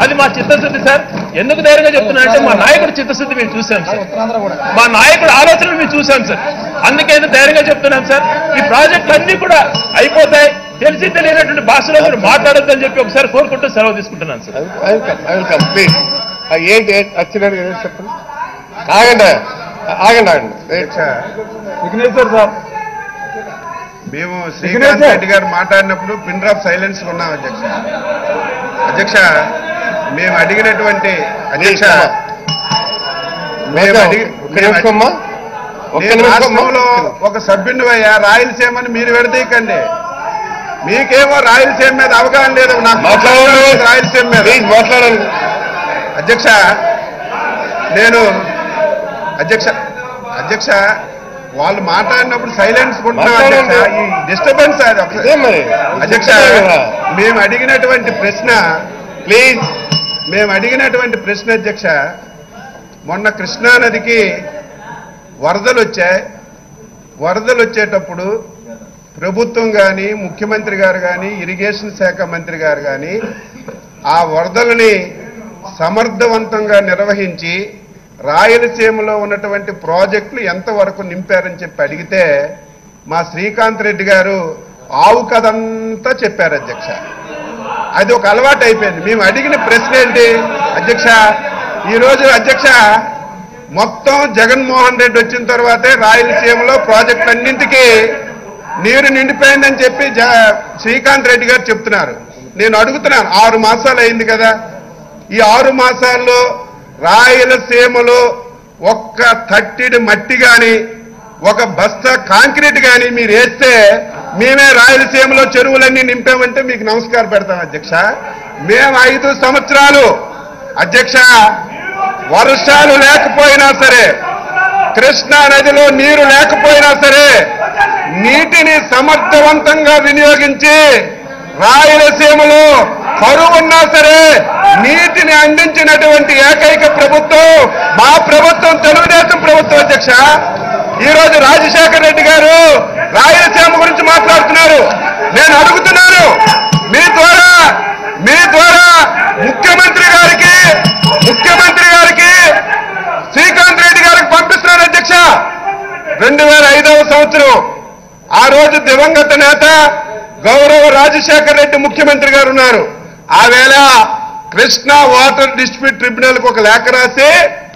అది మా చిత్తశుద్ధి సార్ ఎందుకు ధైర్యంగా చెప్తున్నా అంటే మా నాయకుడు చిత్తశుద్ధి మేము చూసాం సార్ మా నాయకుడు ఆలోచనలు మేము చూసాం సార్ అందుకే ఇంత ధైర్యంగా చెప్తున్నాం సార్ ఈ ప్రాజెక్టులు అన్ని కూడా అయిపోతాయి తెలిసి తెలియనటువంటి భాషలో మీరు మాట్లాడొద్దని చెప్పి ఒకసారి కోరుకుంటూ సెలవు తీసుకుంటున్నాను sir I will come I will come please ఏంటి ఏంటి వచ్చినాడు ఏదో చెప్పండి ఆగండి ఆగండి ఆగండి సిగ్నేచర్ సార్ మేము శ్రీకాంత్ రెడ్డి గారు మాట్లాడినప్పుడు పిన్ డ్రాప్ సైలెన్స్ ఉన్నాం అధ్యక్ష అధ్యక్ష మేము అడిగినటువంటి అధ్యక్ష మేము అడిగి ఒక్క నిమిషం అమ్మా ఒక్క నేను నిమిషం రాష్ట్రంలో ఒక సభ్యుని అయ్యా రాయలసీమని మీరు విడదీయకండి మీకేమో రాయలసీమ మీద అవగాహన లేదు నాకు మాట్లాడండి రాయలసీమ మీద ప్లీజ్ మాట్లాడండి అధ్యక్ష నేను అధ్యక్ష అధ్యక్ష వాళ్ళు మాట్లాడినప్పుడు సైలెన్స్ కొంటున్నాం అధ్యక్ష మాట్లాడండి. ఈ డిస్టర్బెన్స్ అది ఒకసారి ఇదే మరి అధ్యక్ష మేము అడిగినటువంటి ప్రశ్న ప్లీజ్ మేము అడిగినటువంటి ప్రశ్న అధ్యక్ష మొన్న కృష్ణా నదికి వరదలు వచ్చాయి వరదలు వచ్చేటప్పుడు ప్రభుత్వం కానీ ముఖ్యమంత్రి గారు కానీ ఇరిగేషన్ శాఖ మంత్రి గారు కానీ ఆ వరదలని సమర్థవంతంగా నిర్వహించి రాయలసీమలో ఉన్నటువంటి ప్రాజెక్టులు ఎంతవరకు నింపారని చెప్పి అడిగితే మా శ్రీకాంత్ రెడ్డి గారు ఆవు కథంతా చెప్పారు అధ్యక్ష అది ఒక అలవాటు అయిపోయింది మేము అడిగిన ప్రశ్న ఏంటి అధ్యక్ష ఈరోజు అధ్యక్ష మొత్తం జగన్మోహన్ రెడ్డి వచ్చిన తర్వాతే రాయలసీమలో ప్రాజెక్టులన్నింటికీ నీరు నిండిపోయిందని చెప్పి జ- శ్రీకాంత్ రెడ్డి గారు చెప్తున్నారు నేను అడుగుతున్నాను ఆరు మాసాలు అయింది కదా ఈ ఆరు మాసాల్లో రాయలసీమలో ఒక్క తట్టిడి మట్టి గాని ఒక బస్తా కాంక్రీట్ గాని మీరు వేస్తే మేమే రాయలసీమలో చెరువులన్నీ నింపామంటే మీకు నమస్కారం పెడతాం అధ్యక్ష మేము ఐదు సంవత్సరాలు అధ్యక్ష వర్షాలు లేకపోయినా సరే కృష్ణా నదిలో నీరు లేకపోయినా సరే నీటిని సమర్థవంతంగా వినియోగించి రాయలసీమలో కరువున్నా సరే నీటిని అందించినటువంటి ఏకైక ప్రభుత్వం మా ప్రభుత్వం తెలుగుదేశం ప్రభుత్వం అధ్యక్ష ఈ రోజు రాజశేఖర రెడ్డి గారు రాయలసీమ గురించి మాట్లాడుతున్నారు నేను అడుగుతున్నాను మీ ద్వారా మీ ద్వారా ముఖ్యమంత్రి గారికి ముఖ్యమంత్రి గారికి శ్రీకాంత్ రెడ్డి గారికి పంపిస్తున్నాను అధ్యక్ష రెండు వేల ఐదవ సంవత్సరం ఆ రోజు దివంగత నేత గౌరవ రాజశేఖర రెడ్డి ముఖ్యమంత్రి గారు ఉన్నారు ఆ వేళ కృష్ణా వాటర్ డిస్ప్యూట్ ట్రిబ్యునల్ కు ఒక లేఖ రాసి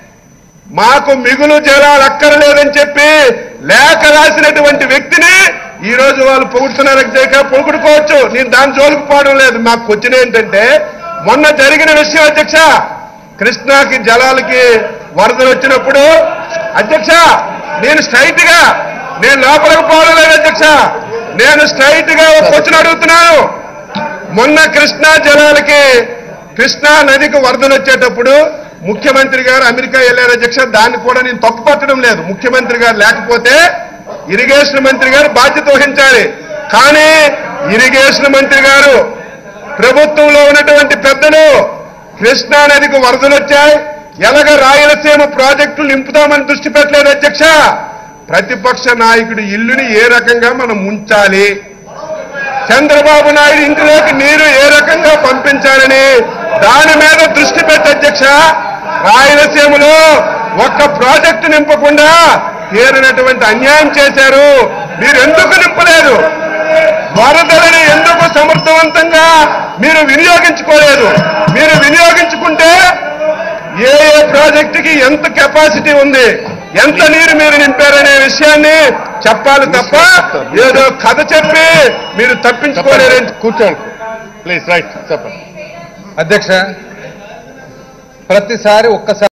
మాకు మిగులు జలాలు అక్కర్లేదని చెప్పి లేఖ రాసినటువంటి వ్యక్తిని ఈ రోజు వాళ్ళు పొగుడుతున్నారు అధ్యక్ష పొగుడుకోవచ్చు నేను దాని జోలికి పోవడం లేదు మాకు క్వశ్చన్ ఏంటంటే మొన్న జరిగిన విషయం అధ్యక్ష కృష్ణాకి జలాలకి వరదలు వచ్చినప్పుడు అధ్యక్ష నేను స్ట్రైట్ గా నేను లోపలికి పోవడం లేదు అధ్యక్ష నేను స్ట్రైట్ గా ఒక క్వశ్చన్ అడుగుతున్నాను మొన్న కృష్ణా జలాలకి కృష్ణా నదికి వరదలు వచ్చేటప్పుడు ముఖ్యమంత్రి గారు అమెరికా వెళ్ళారు అధ్యక్ష దాన్ని కూడా నేను తప్పు పట్టడం లేదు ముఖ్యమంత్రి గారు లేకపోతే ఇరిగేషన్ మంత్రి గారు బాధ్యత వహించాలి కానీ ఇరిగేషన్ మంత్రి గారు ప్రభుత్వంలో ఉన్నటువంటి పెద్దలు కృష్ణా నదికి వరదలు వచ్చాయి ఎలాగ రాయలసీమ ప్రాజెక్టులు నింపుతామని దృష్టి పెట్టలేదు అధ్యక్ష ప్రతిపక్ష నాయకుడి ఇల్లుని ఏ రకంగా మనం ఉంచాలి చంద్రబాబు నాయుడు ఇంటిలోకి నీరు ఏ రకంగా పంపించాలని దాని మీద దృష్టి పెట్టి అధ్యక్ష రాయలసీమలో ఒక్క ప్రాజెక్టు నింపకుండా తీరినటువంటి అన్యాయం చేశారు మీరు ఎందుకు నింపలేదు వరదలని ఎందుకు సమర్థవంతంగా మీరు వినియోగించుకోలేదు మీరు వినియోగించుకుంటే ఏ ఏ ప్రాజెక్టుకి ఎంత కెపాసిటీ ఉంది ఎంత నీరు మీరు నింపారనే విషయాన్ని చెప్పాలి తప్ప ఏదో కథ చెప్పి మీరు తప్పించుకోలేరని కూర్చోండి ప్లీజ్ రైట్ చెప్పండి అధ్యక్ష ప్రతిసారి ఒక్కసారి